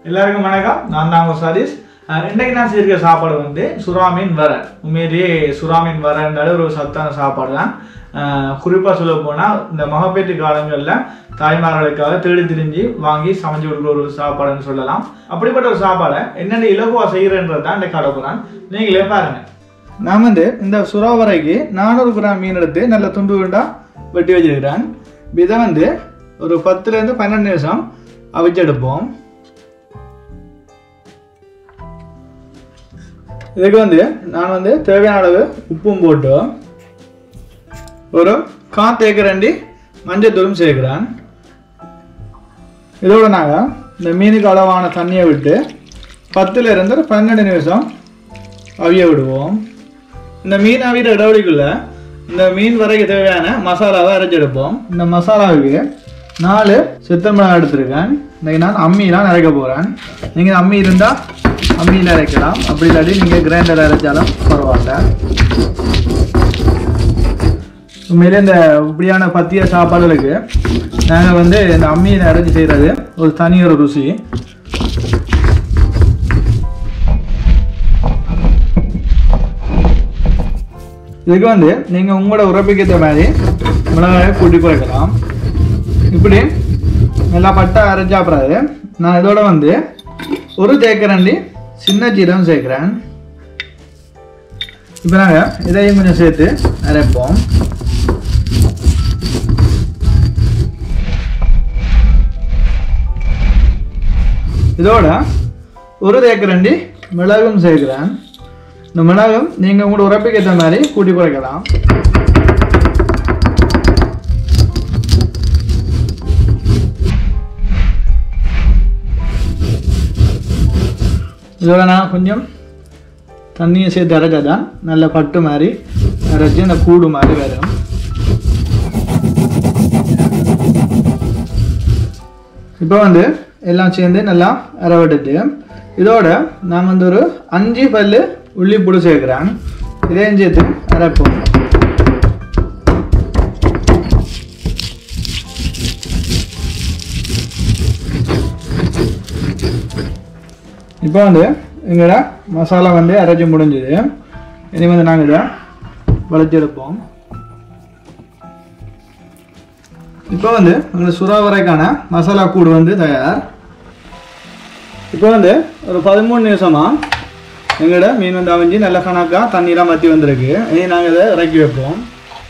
எல்லாருக்கும் வணக்கம் நான் தான் உங்க சதீஷ் அஹ் இன்றைக்கு நான் செய்திருக்க சாப்பாடு வந்து சுறா மீன் வர உண்மையிலேயே சுறா மீன் வரன்றாலே ஒரு சத்தான சாப்பாடு தான் குறிப்பாக சொல்ல போனால் இந்த மகப்பேற்று காலங்களில் தாய்மார்களுக்காக தேடி திரிஞ்சு வாங்கி சமைச்சு கொடுக்குற ஒரு சாப்பாடுன்னு சொல்லலாம் அப்படிப்பட்ட ஒரு சாப்பாடை என்னென்ன இலகுவாக செய்கிறன்றது தான் இந்த கடை போகிறான் நீங்களே பாருங்க நான் வந்து இந்த சுறா வரைக்கு நானூறு கிராம் மீன் எடுத்து நல்ல துண்டு துண்டா வெட்டி வச்சிருக்கிறேன் இதை வந்து ஒரு பத்துலேருந்து பன்னெண்டு நிமிஷம் அவிச்சு எடுப்போம் இதுக்கு வந்து நான் வந்து தேவையான அளவு உப்பும் போட்டு ஒரு கால் தேக்கரண்டி மஞ்சத்தூளும் சேர்க்கிறேன் இதோட நாங்கள் இந்த மீனுக்கு அளவான தண்ணியை விட்டு பத்துல இருந்து ஒரு பன்னெண்டு நிமிஷம் அவிய விடுவோம் இந்த மீன் அவிகிற இடைவெளிக்குள்ள இந்த மீன் வரைக்கும் தேவையான மசாலாவை அரைச்செடுப்போம் இந்த மசாலாவுக்கு நாலு சித்தல் மிளகாய் எடுத்திருக்கேன் இன்னைக்கு நான் அம்மிலாம் அரைக்க போகிறேன் நீங்கள் அம்மி இருந்தால் அம்மியில் அரைக்கலாம் அப்படி இல்லாட்டி நீங்கள் கிரைண்டர் அரைச்சாலும் பரவாயில்ல உண்மையிலே இந்த இப்படியான பத்திய சாப்பாடுகளுக்கு நாங்கள் வந்து இந்த அம்மியில் அரைச்சி செய்கிறது ஒரு தனி ஒரு ருசி இதுக்கு வந்து நீங்கள் உங்களோட உறப்புக்கு ஏற்ற மாதிரி மிளகாயை கூட்டி குறைக்கலாம் இப்படி நல்லா பட்டா அரைச்சா அப்புறம் நான் இதோட வந்து ஒரு தேக்கரண்டி சின்ன ஜீரகம் சேர்க்குறேன் இப்போ நாங்கள் இதையும் கொஞ்சம் சேர்த்து அரைப்போம் இதோட ஒரு தேக்கரண்டி மிளகும் சேர்க்குறேன் இந்த மிளகும் நீங்கள் உங்களோட உறப்புக்கு ஏற்ற மாதிரி கூட்டி குறைக்கலாம் இதோட நான் கொஞ்சம் தண்ணியை சேர்த்து அரைச்சா தான் நல்ல பட்டு மாதிரி அரைச்சி அந்த கூடு மாதிரி வரும் இப்போ வந்து எல்லாம் சேர்ந்து நல்லா அரைவிட்டுட்டு இதோட நான் வந்து ஒரு அஞ்சு பல்லு உள்ளி புழு சேர்க்குறேன் இதையும் சேர்த்து அரைப்போம் இப்போ வந்து எங்களோட மசாலா வந்து அரைச்சி முடிஞ்சுது இனி வந்து நாங்கள் இதை வளைச்செடுப்போம் இப்போ வந்து எங்களோட சுறாவரைக்கான மசாலா கூடு வந்து தயார் இப்போ வந்து ஒரு பதிமூணு நிமிஷமாக எங்களோட மீன் வந்து அவிஞ்சு நல்ல கணக்காக தண்ணியெலாம் மத்தி வந்திருக்கு இனி நாங்கள் இதை இறக்கி வைப்போம்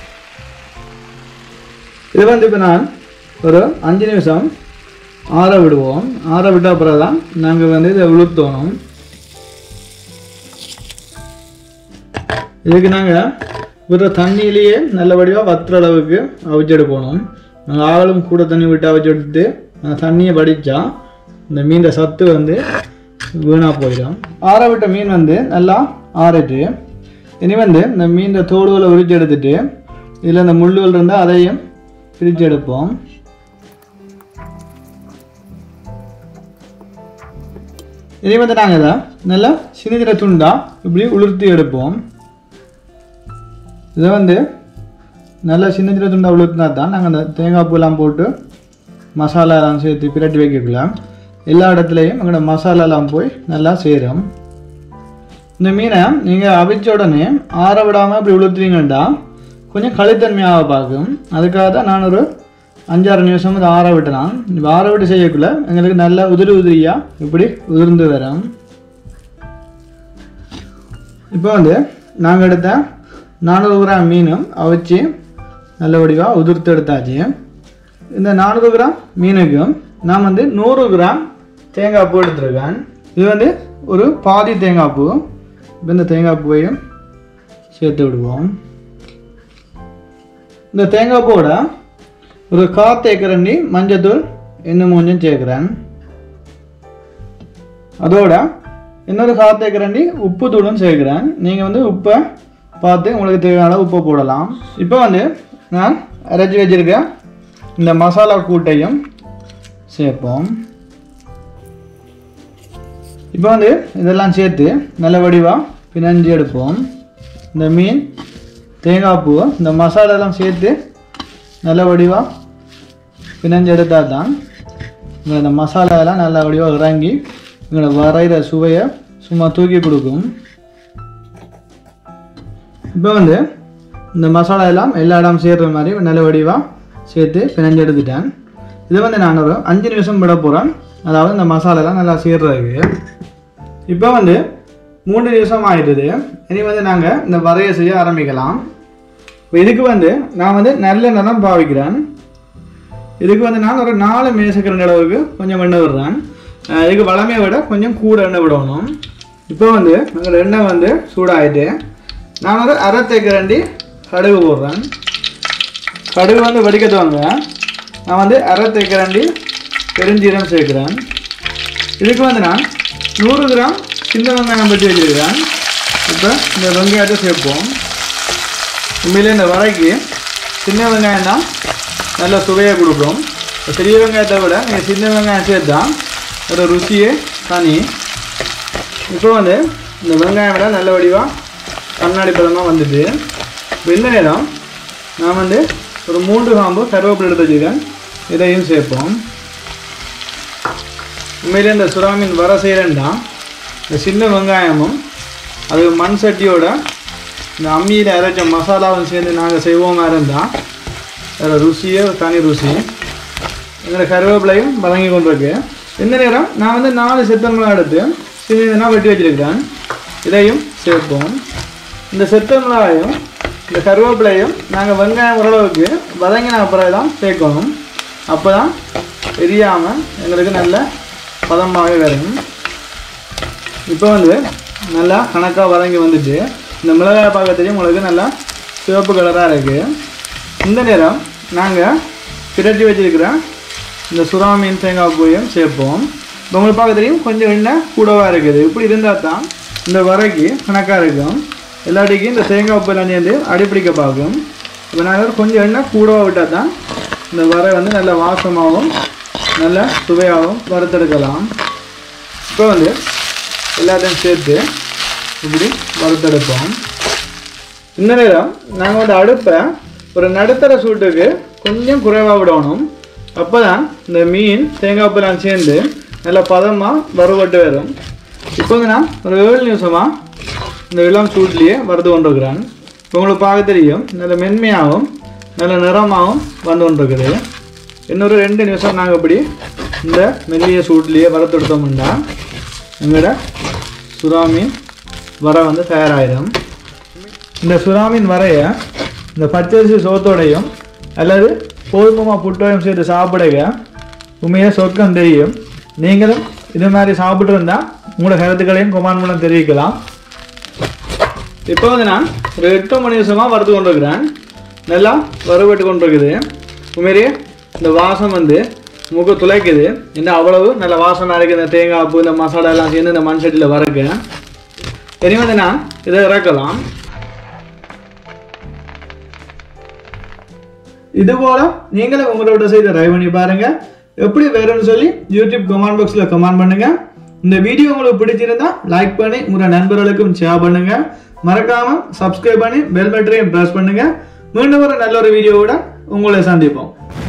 இது வந்து இப்போ நான் ஒரு அஞ்சு நிமிஷம் ஆற விடுவோம் ஆற விட்ட அப்புறம் தான் நாங்கள் வந்து இதை உளுத்தோணும் இதுக்கு நாங்கள் விடுற தண்ணியிலேயே நல்லபடியாக வத்துற அளவுக்கு அவிச்சு எடுக்கணும் நாங்கள் ஆளும் கூட தண்ணி விட்டு அவிச்சு எடுத்து அந்த தண்ணியை வடித்தா இந்த மீன் சத்து வந்து வீணாக போயிடும் ஆற விட்ட மீன் வந்து நல்லா ஆறிட்டு இனி வந்து இந்த மீன் தோடுகளை உரிச்சு எடுத்துட்டு இதில் இந்த முள்ளுகள் இருந்தால் அதையும் பிரித்து எடுப்போம் இதே வந்து நாங்கள் இதை நல்லா சின்ன சின்ன துண்டா இப்படி உளுர்த்தி எடுப்போம் இதை வந்து நல்லா சின்ன சின்ன துண்டா உளுர்த்தினா தான் நாங்கள் அந்த தேங்காய் பூலாம் போட்டு மசாலா எல்லாம் சேர்த்து பிரட்டி வைக்கலாம் எல்லா இடத்துலையும் எங்களோட மசாலாலாம் போய் நல்லா சேரும் இந்த மீனை நீங்கள் அவிச்ச உடனே ஆற விடாமல் இப்படி உளுத்துறீங்கன்னா கொஞ்சம் களித்தன்மையாக பார்க்கும் அதுக்காக தான் நான் ஒரு அஞ்சாறு நிமிஷம் இதை ஆற விட்டலாம் இப்போ ஆற விட்டு செய்யக்குள்ள எங்களுக்கு நல்ல உதிரி உதிரியாக இப்படி உதிர்ந்து வரும் இப்போ வந்து நாங்கள் எடுத்த நானூறு கிராம் மீனும் அவிச்சு நல்ல வடிவாக உதிர்த்து எடுத்தாச்சு இந்த நானூறு கிராம் மீனுக்கும் நான் வந்து நூறு கிராம் தேங்காய் பூ எடுத்துருக்கேன் இது வந்து ஒரு பாதி தேங்காய் பூ இப்போ இந்த தேங்காய் பூவையும் சேர்த்து விடுவோம் இந்த தேங்காய் பூவோட ஒரு கால் தேக்கரண்டி மஞ்சத்தூள் இன்னும் கொஞ்சம் சேர்க்குறேன் அதோட இன்னொரு கால் தேக்கரண்டி உப்பு தூளும் சேர்க்குறேன் நீங்கள் வந்து உப்பை பார்த்து உங்களுக்கு தேவையான அளவு உப்பை போடலாம் இப்போ வந்து நான் அரைச்சி வச்சிருக்க இந்த மசாலா கூட்டையும் சேர்ப்போம் இப்போ வந்து இதெல்லாம் சேர்த்து நல்ல வடிவாக பிணைஞ்சு எடுப்போம் இந்த மீன் தேங்காய் பூ இந்த மசாலாலாம் சேர்த்து நல்ல வடிவாக பிணைஞ்சு எடுத்தால் தான் இந்த மசாலாலாம் நல்ல வடிவாக இறங்கி எங்களோட வரைகிற சுவையை சும்மா தூக்கி கொடுக்கும் இப்போ வந்து இந்த மசாலா எல்லாம் எல்லா இடம் சேர்ற மாதிரி நல்ல வடிவாக சேர்த்து பிணைஞ்சு எடுத்துட்டேன் இதை வந்து நான் ஒரு அஞ்சு நிமிஷம் விட போகிறேன் அதாவது இந்த மசாலா எல்லாம் நல்லா சேர்றதுக்கு இப்போ வந்து மூன்று நிமிஷம் ஆயிடுது இனி வந்து நாங்கள் இந்த வரைய செய்ய ஆரம்பிக்கலாம் இப்போ இதுக்கு வந்து நான் வந்து நல்லெண்ணெய் தான் பாவிக்கிறேன் இதுக்கு வந்து நான் ஒரு நாலு மேசக்கரண்டி அளவுக்கு கொஞ்சம் எண்ணெய் விடுறேன் அஹ் இதுக்கு வளமையை விட கொஞ்சம் கூட எண்ணெய் விடணும் இப்போ வந்து எங்கள் எண்ணெய் வந்து சூடாயிட்டு நான் ஒரு அரை தேக்கரண்டி கடுகு போடுறேன் கடுகு வந்து வெடிக்கத்துவாங்க நான் வந்து அரை தேக்கரண்டி பெருஞ்சீரம் சேர்க்குறேன் இதுக்கு வந்து நான் நூறு கிராம் சின்ன வெங்காயம் பற்றி வச்சிருக்கிறேன் இப்போ இந்த வெங்காயத்தை சேர்ப்போம் உண்மையிலே இந்த வரைக்கு சின்ன வெங்காயம் தான் நல்ல சுவையை கொடுக்கும் இப்ப பெரிய வெங்காயத்தை விட நீங்கள் சின்ன வெங்காயம் சேர்த்தா ஒரு ருசியே தனி இப்போ வந்து இந்த வெங்காயம் விட நல்ல வடிவாக கண்ணாடி பதமாக வந்துட்டு இப்போ இந்த நேரம் நான் வந்து ஒரு மூன்று காம்பு கருவேப்பிலை எடுத்து வச்சுருக்கேன் இதையும் சேர்ப்போம் உண்மையிலே இந்த சுறாமீன் வர செய்கிறேன்டா இந்த சின்ன வெங்காயமும் அது மண் சட்டியோட இந்த அம்மியில் அரைச்ச மசாலாவும் சேர்ந்து நாங்கள் செய்வோமா இருந்தால் அதில் ருசியே ஒரு தனி ருசி எங்களோட கருவேப்பிலையும் வதங்கி கொண்டிருக்கு இந்த நேரம் நான் வந்து நாலு செத்தமிழா எடுத்து சின்ன சின்னதாக வெட்டி வச்சிருக்கிறேன் இதையும் சேர்ப்போம் இந்த செத்தமிழாயும் இந்த கருவேப்பிலையும் நாங்கள் வெங்காயம் ஓரளவுக்கு வதங்கின அப்புறம் தான் சேர்க்கணும் அப்போ தான் எரியாமல் எங்களுக்கு நல்ல பதமாகவே வரும் இப்போ வந்து நல்லா கணக்காக வதங்கி வந்துட்டு இந்த மிளகாய் பார்க்கறதுலேயும் உங்களுக்கு நல்லா சிவப்பு கலராக இருக்குது இந்த நேரம் நாங்கள் பிரட்டி வச்சிருக்கிற இந்த சுறா மீன் தேங்காய் பூயும் சேர்ப்போம் இப்போ உங்களுக்கு பார்க்க தெரியும் கொஞ்சம் எண்ணெய் கூடவாக இருக்குது இப்படி இருந்தால் தான் இந்த வரைக்கு கணக்காக இருக்கும் எல்லாட்டிக்கும் இந்த தேங்காய் உப்பு எல்லாம் சேர்ந்து அடிப்பிடிக்க பார்க்கும் இப்போ நாங்கள் கொஞ்சம் எண்ணெய் கூடவாக விட்டால் தான் இந்த வரை வந்து நல்ல வாசமாகவும் நல்ல சுவையாகவும் வறுத்தெடுக்கலாம் இப்போ வந்து எல்லாத்தையும் சேர்த்து இப்படி வறுத்தெடுப்போம் இந்த நேரம் நாங்கள் வந்து அடுப்பை ஒரு நடுத்தர சூட்டுக்கு கொஞ்சம் குறைவாக விடணும் அப்போ தான் இந்த மீன் தேங்காய் பூலாம் சேர்ந்து நல்ல பதமாக வறுபட்டு வரும் இப்போ வந்து நான் ஒரு ஏழு நிமிஷமாக இந்த இளம் சூட்லேயே வறுத்து கொண்டிருக்கிறேன் இப்போ உங்களுக்கு பார்க்க தெரியும் நல்ல மென்மையாகவும் நல்ல நிறமாகவும் வந்து கொண்டிருக்குது இன்னொரு ரெண்டு நிமிஷம் நாங்கள் இப்படி இந்த மெல்லிய சூட்லேயே வறுத்தெடுத்தோம்னா எங்களோட சுறா மீன் வர வந்து தயாராகிடும் இந்த சுறாமீன் வரைய இந்த பச்சரிசி சோத்தோடையும் அல்லது கோதுமமா புட்டோடையும் சேர்த்து சாப்பிடுங்க உண்மையாக சொர்க்கம் தெரியும் நீங்களும் இது மாதிரி சாப்பிட்டு இருந்தால் உங்களோட கருத்துக்களையும் கொமான் மூலம் தெரிவிக்கலாம் இப்போ வந்து நான் ஒரு எட்டு மணி நிமிஷமாக வறுத்து கொண்டிருக்கிறேன் நல்லா வறுபட்டு கொண்டிருக்குது உண்மையிலேயே இந்த வாசம் வந்து முக துளைக்குது என்ன அவ்வளவு நல்ல வாசனை இருக்குது இந்த தேங்காய் பூ இந்த மசாலா எல்லாம் சேர்ந்து இந்த மண் சட்டியில் வறுக்க இனி வந்து நான் இதை இறக்கலாம் இது போல நீங்களும் உங்களோட செய்த ட்ரை பண்ணி பாருங்க எப்படி வேறும்னு சொல்லி யூடியூப் கமெண்ட் பாக்ஸ்ல கமெண்ட் பண்ணுங்க இந்த வீடியோ உங்களுக்கு பிடிச்சிருந்தா லைக் பண்ணி உங்க நண்பர்களுக்கும் ஷேர் பண்ணுங்க மறக்காம சப்ஸ்கிரைப் பண்ணி பெல் பட்டனையும் பிரஸ் பண்ணுங்க மீண்டும் ஒரு நல்ல ஒரு வீடியோவோட உங்களை சந்திப்போம்